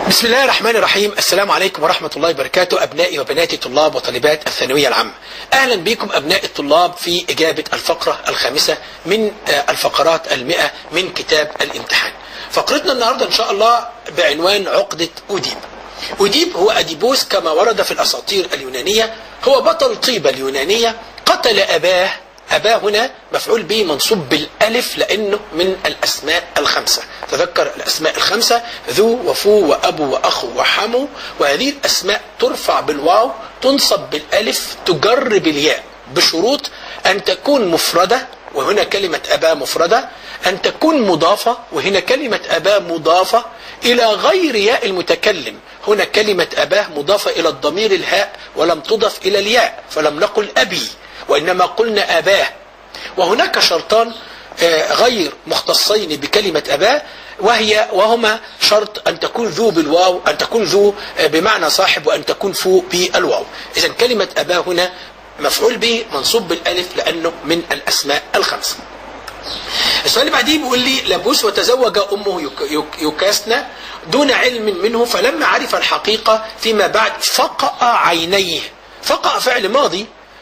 بسم الله الرحمن الرحيم السلام عليكم ورحمة الله وبركاته أبنائي وبناتي طلاب وطالبات الثانوية العامة أهلا بكم أبناء الطلاب في إجابة الفقرة الخامسة من الفقرات المئة من كتاب الامتحان فقرتنا النهاردة إن شاء الله بعنوان عقدة أوديب أوديب هو أديبوس كما ورد في الأساطير اليونانية هو بطل طيبة اليونانية قتل أباه أباه هنا مفعول به منصوب بالألف لأنه من الأسماء الخمسة تذكر الأسماء الخمسة ذو وفو وأبو وأخو وحمو وهذه الأسماء ترفع بالواو تنصب بالألف تجر بالياء بشروط أن تكون مفردة وهنا كلمة أبا مفردة أن تكون مضافة وهنا كلمة أبا مضافة إلى غير ياء المتكلم هنا كلمة أباه مضافة إلى الضمير الهاء ولم تضف إلى الياء فلم نقل أبي وإنما قلنا أباه وهناك شرطان غير مختصين بكلمة أباه وهي وهما شرط أن تكون ذو بالواو أن تكون ذو بمعنى صاحب وأن تكون فو بالواو إذا كلمة أباه هنا مفعول به منصوب بالألف لأنه من الأسماء الخمسة السؤال اللي بعديه بيقول لي لبوس وتزوج أمه يكاسنا دون علم منه فلما عرف الحقيقة فيما بعد فقأ عينيه فقأ فعل ماضي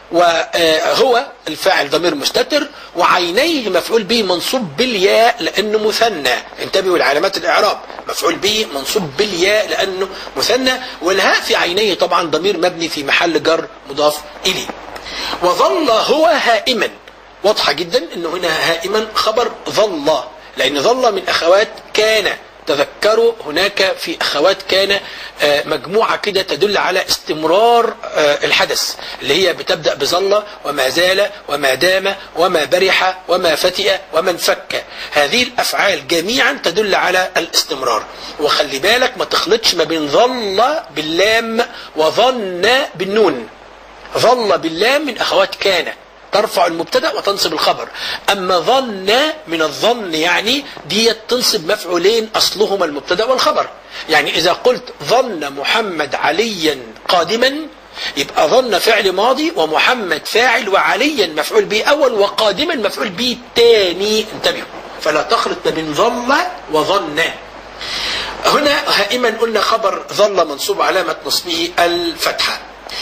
وهو الفاعل ضمير مستتر وعينيه مفعول به منصوب بالياء لانه مثنى انتبهوا لعلامات الاعراب مفعول به منصوب بالياء لانه مثنى والهاء في عينيه طبعا ضمير مبني في محل جر مضاف اليه وظل هو هائما واضحه جدا انه هنا هائما خبر ظل لان ظل من اخوات كان تذكروا هناك في اخوات كان مجموعه كده تدل على استمرار الحدث اللي هي بتبدا بظل وما زال وما دام وما برح وما فتئ وما انفك هذه الافعال جميعا تدل على الاستمرار وخلي بالك ما تخلطش ما بين ظل باللام وظن بالنون ظل باللام من اخوات كان ترفع المبتدا وتنصب الخبر اما ظن من الظن يعني دي تنصب مفعولين اصلهما المبتدا والخبر يعني اذا قلت ظن محمد عليا قادما يبقى ظن فعل ماضي ومحمد فاعل وعليا مفعول به اول وقادما مفعول به تاني انتبهوا فلا تخلط ما بين ظل وظن هنا هائما قلنا خبر ظل منصوب علامه نصبه الفتحه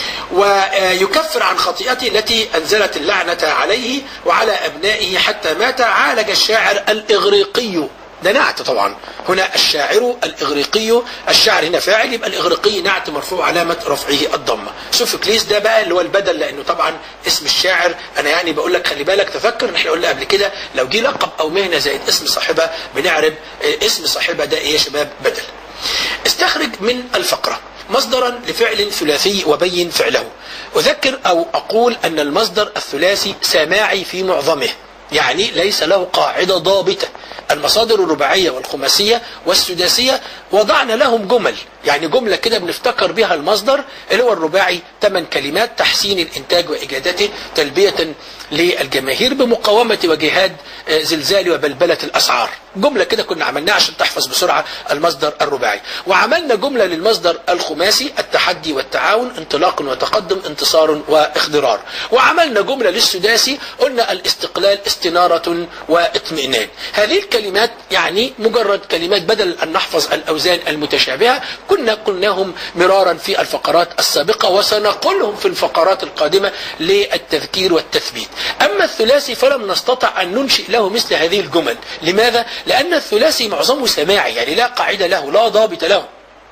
ويكفر عن خطيئته التي أنزلت اللعنة عليه وعلى أبنائه حتى مات عالج الشاعر الإغريقي ده نعت طبعا هنا الشاعر الإغريقي الشاعر هنا فاعل يبقى الإغريقي نعت مرفوع علامة رفعه الضمة سوفوكليس ده بقى اللي هو البدل لأنه طبعا اسم الشاعر أنا يعني بقول لك خلي بالك تذكر ان احنا قلنا قبل كده لو جه لقب أو مهنة زائد اسم صاحبها بنعرب اسم صاحبها ده إيه يا شباب بدل استخرج من الفقرة مصدرا لفعل ثلاثي وبين فعله أذكر أو أقول أن المصدر الثلاثي سماعي في معظمه يعني ليس له قاعدة ضابطة المصادر الرباعية والخماسية والسداسية وضعنا لهم جمل يعني جملة كده بنفتكر بها المصدر اللي هو الرباعي ثمان كلمات تحسين الإنتاج وإجادته تلبية للجماهير بمقاومة وجهاد زلزال وبلبلة الأسعار جملة كده كنا عملناها عشان تحفظ بسرعة المصدر الرباعي وعملنا جملة للمصدر الخماسي التحدي والتعاون انطلاق وتقدم انتصار واخضرار وعملنا جملة للسداسي قلنا الاستقلال استنارة واطمئنان هذه الكلمات يعني مجرد كلمات بدل أن نحفظ الأوزان المتشابهة كنا قلناهم مرارا في الفقرات السابقة وسنقولهم في الفقرات القادمة للتذكير والتثبيت أما الثلاثي فلم نستطع أن ننشئ له مثل هذه الجمل لماذا؟ لأن الثلاثي معظمه سماعي يعني لا قاعدة له لا ضابط له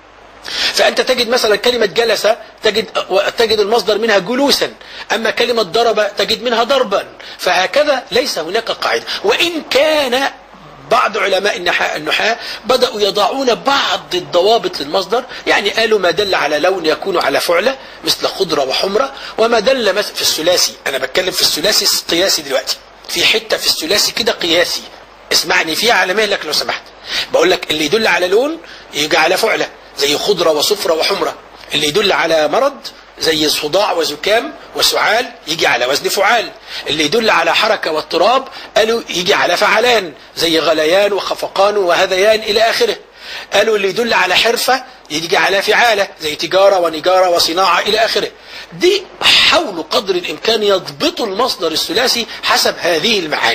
فأنت تجد مثلا كلمة جلس تجد تجد المصدر منها جلوسا أما كلمة ضرب تجد منها ضربا فهكذا ليس هناك قاعدة وإن كان بعض علماء النحاة بدأوا يضعون بعض الضوابط للمصدر يعني قالوا ما دل على لون يكون على فعلة مثل خضرة وحمرة وما دل مثل في الثلاثي أنا بتكلم في الثلاثي قياسي دلوقتي في حتة في الثلاثي كده قياسي اسمعني فيها على مهلك لو سمحت بقول لك اللي يدل على لون يجي على فعلة زي خضرة وصفرة وحمرة اللي يدل على مرض زي صداع وزكام وسعال يجي على وزن فعال اللي يدل على حركة واضطراب قالوا يجي على فعلان زي غليان وخفقان وهذيان إلى آخره قالوا اللي يدل على حرفة يجي على فعالة زي تجارة ونجارة وصناعة إلى آخره دي حاولوا قدر الإمكان يضبطوا المصدر الثلاثي حسب هذه المعاني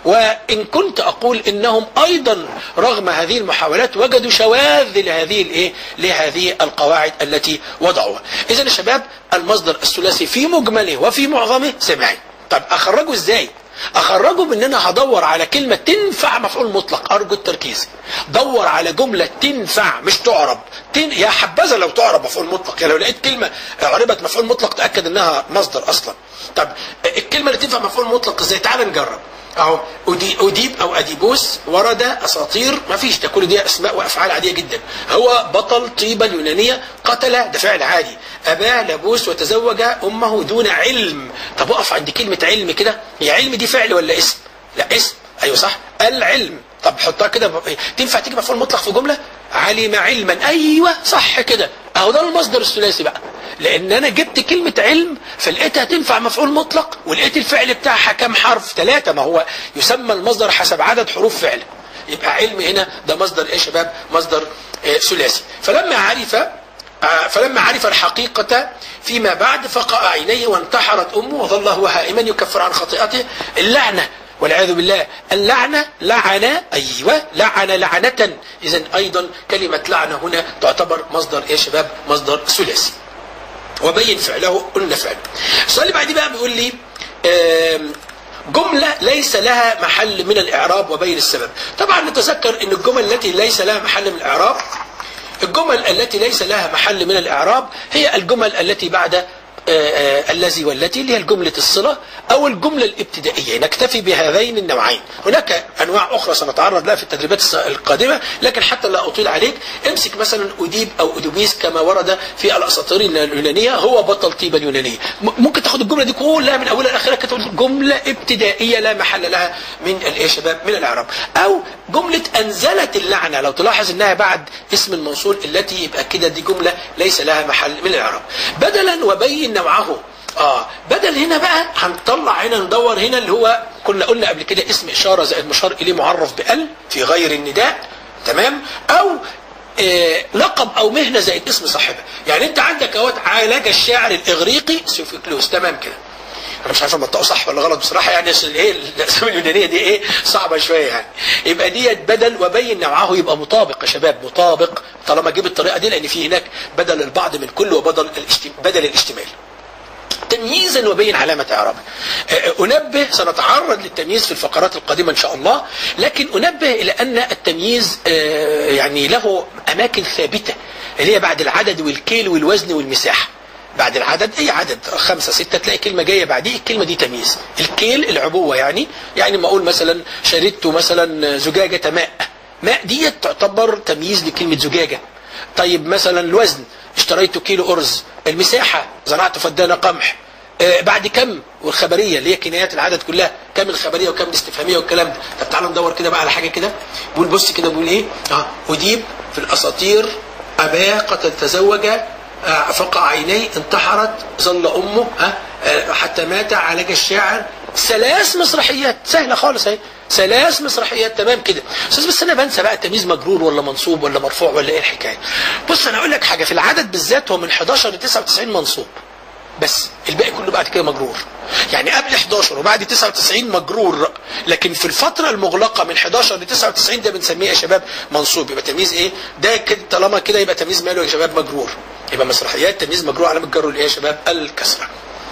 وإن كنت أقول إنهم أيضا رغم هذه المحاولات وجدوا شواذ لهذه الإيه؟ لهذه القواعد التي وضعوها إذا يا شباب المصدر الثلاثي في مجمله وفي معظمه سمعي طب أخرجه إزاي؟ اخرجه بان انا هدور على كلمه تنفع مفعول مطلق ارجو التركيز دور على جمله تنفع مش تعرب تن... يا حبذا لو تعرب مفعول مطلق يعني لو لقيت كلمه عربت مفعول مطلق تاكد انها مصدر اصلا طب الكلمه اللي تنفع مفعول مطلق ازاي تعال نجرب اهو أدي أديب أو أديبوس ورد أساطير ما فيش ده كل دي أسماء وأفعال عادية جدا هو بطل طيبة اليونانية قتل ده فعل عادي أباه لبوس وتزوج أمه دون علم طب أقف عند كلمة علم كده هي علم دي فعل ولا اسم لا اسم أيوه صح العلم طب حطها كده تنفع تيجي مفعول مطلق في جملة علم علما أيوه صح كده أهو ده المصدر الثلاثي بقى لان انا جبت كلمة علم فلقيتها تنفع مفعول مطلق ولقيت الفعل بتاعها كام حرف ثلاثة ما هو يسمى المصدر حسب عدد حروف فعل يبقى علم هنا ده مصدر ايه يا شباب مصدر آه ثلاثي فلما عرف آه فلما عرف الحقيقة فيما بعد فقع عينيه وانتحرت أمه وظل هو هائما يكفر عن خطيئته اللعنة والعياذ بالله اللعنة لعنة أيوة لعنة لعنة إذا أيضا كلمة لعنة هنا تعتبر مصدر إيه يا شباب مصدر ثلاثي وبين فعله قلنا فعل السؤال اللي بعديه بقى بيقول لي جملة ليس لها محل من الإعراب وبين السبب طبعا نتذكر أن الجمل التي ليس لها محل من الإعراب الجمل التي ليس لها محل من الإعراب هي الجمل التي بعد الذي والتي اللي هي الجملة الصلة أو الجملة الابتدائية نكتفي بهذين النوعين هناك أنواع أخرى سنتعرض لها في التدريبات القادمة لكن حتى لا أطيل عليك امسك مثلا أديب أو أدوبيس كما ورد في الأساطير اليونانية هو بطل طيبة اليونانية ممكن تاخد الجملة دي كلها من أولها لآخرها كتقول جملة ابتدائية لا محل لها من الإيه يا شباب من الإعراب أو جملة أنزلت اللعنة لو تلاحظ إنها بعد اسم الموصول التي يبقى كده دي جملة ليس لها محل من الإعراب بدلا وبين نوعه اه بدل هنا بقى هنطلع هنا ندور هنا اللي هو كنا قلنا قبل كده اسم اشاره زائد مشار اليه معرف بال في غير النداء تمام او آه لقب او مهنه زائد اسم صاحبها يعني انت عندك اهوت عالج الشاعر الاغريقي سوفيكلوس تمام كده انا مش عارف انطقه صح ولا غلط بصراحه يعني ايه الاسامي اليونانيه دي ايه صعبه شويه يعني يبقى ديت بدل وبين نوعه يبقى مطابق يا شباب مطابق طالما جيب الطريقه دي لان في هناك بدل البعض من كل وبدل بدل الاشتمال تمييزا وبين علامة إعرابه أنبه سنتعرض للتمييز في الفقرات القادمة إن شاء الله لكن أنبه إلى أن التمييز يعني له أماكن ثابتة اللي هي بعد العدد والكيل والوزن والمساحة بعد العدد اي عدد خمسة ستة تلاقي كلمة جاية بعديه الكلمة دي تمييز الكيل العبوة يعني يعني ما اقول مثلا شربت مثلا زجاجة ماء ماء ديت تعتبر تمييز لكلمة زجاجة طيب مثلا الوزن اشتريت كيلو أرز المساحة زرعت فدانة قمح آه بعد كم والخبرية اللي هي كنايات العدد كلها كم الخبرية وكم الاستفهامية والكلام ده طب تعالوا ندور كده بقى على حاجة كده بقول بص كده بقول ايه اه أديب في الأساطير أباه قد تزوج آه فقع عينيه انتحرت ظل أمه آه حتى مات عالج الشاعر ثلاث مسرحيات سهلة خالص اهي ثلاث مسرحيات تمام كده استاذ بس انا بنسى بقى التمييز مجرور ولا منصوب ولا مرفوع ولا ايه الحكايه بص انا اقول لك حاجه في العدد بالذات هو من 11 ل 99 منصوب بس الباقي كله بعد كده مجرور يعني قبل 11 وبعد 99 مجرور لكن في الفترة المغلقة من 11 ل 99 ده بنسميه يا شباب منصوب يبقى تمييز ايه ده كده طالما كده يبقى تمييز ماله يا شباب مجرور يبقى مسرحيات تمييز مجرور علامة جره الايه يا شباب الكسرة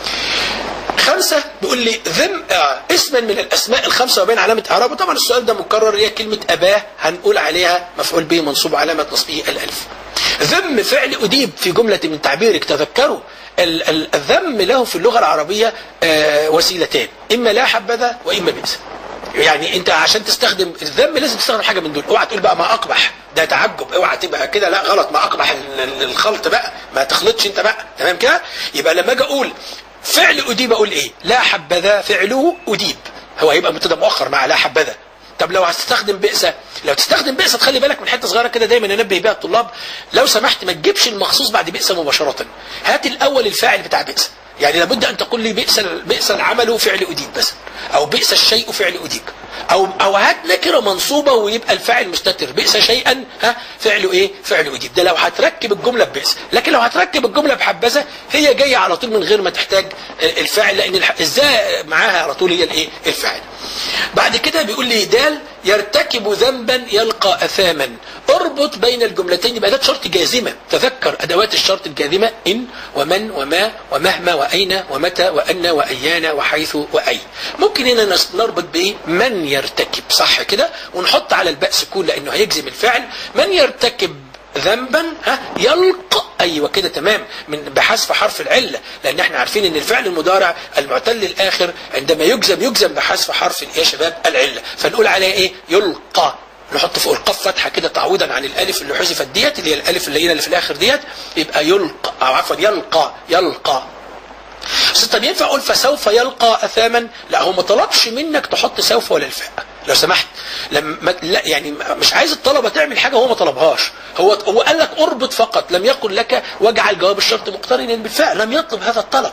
خمسة بيقول لي ذم آه اسما من الاسماء الخمسة وبين علامة اعرابه طبعا السؤال ده مكرر هي كلمة اباه هنقول عليها مفعول به منصوب علامة نصبه الالف ذم فعل أديب في جملة من تعبيرك تذكروا الذم له في اللغة العربية آه وسيلتان إما لا حبذا وإما بئس يعني انت عشان تستخدم الذم لازم تستخدم حاجه من دول اوعى تقول بقى ما اقبح ده تعجب اوعى تبقى كده لا غلط ما اقبح الخلط بقى ما تخلطش انت بقى تمام كده يبقى لما اجي اقول فعل اديب اقول ايه لا حبذا فعله اديب هو هيبقى مبتدا مؤخر مع لا حبذا طب لو هتستخدم بئس لو تستخدم بئس تخلي بالك من حته صغيره كده دايما انبه بيها الطلاب لو سمحت ما تجيبش المخصوص بعد بئس مباشره هات الاول الفاعل بتاع بئس يعني لابد ان تقول لي بئس بئس العمل فعل اديب بس او بئس الشيء فعل اديب او او هات نكره منصوبه ويبقى الفاعل مستتر بئس شيئا ها فعله ايه فعله يجيب ده لو هتركب الجمله ببئس لكن لو هتركب الجمله بحبذا هي جايه على طول من غير ما تحتاج الفاعل لان الح- ازاي معاها على طول هي الايه الفاعل بعد كده بيقول لي دال يرتكب ذنبا يلقى اثاما اربط بين الجملتين يبقى ده شرط جازمه تذكر ادوات الشرط الجازمه ان ومن وما ومهما واين ومتى وان وايان وحيث واي ممكن هنا نس- نربط بايه من يرتكب صح كده ونحط على الباء سكون لانه هيجزم الفعل من يرتكب ذنبا ها يلقى ايوه كده تمام من بحذف حرف العله لان احنا عارفين ان الفعل المضارع المعتل الاخر عندما يجزم يجزم بحذف حرف ايه يا شباب العله فنقول عليه ايه يلقى نحط فوق القاف فتحه كده تعويضا عن الالف اللي حذفت ديت اللي هي الالف اللي هنا اللي في الاخر ديت يبقى يلقى او عفوا يلقى يلقى بس طب ينفع اقول فسوف يلقى اثاما لا هو ما طلبش منك تحط سوف ولا الفاء لو سمحت لما لا يعني مش عايز الطلبه تعمل حاجه هو ما طلبهاش هو هو قال لك اربط فقط لم يقل لك واجعل جواب الشرط مقترنا بالفعل لم يطلب هذا الطلب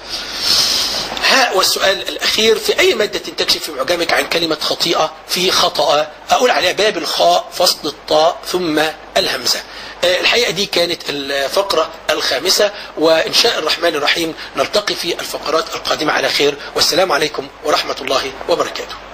ها والسؤال الأخير في أي مادة تكشف في معجمك عن كلمة خطيئة في خطأ أقول عليها باب الخاء فصل الطاء ثم الهمزة آه، الحقيقة دي كانت الفقرة الخامسة وإن شاء الرحمن الرحيم نلتقي في الفقرات القادمة على خير والسلام عليكم ورحمة الله وبركاته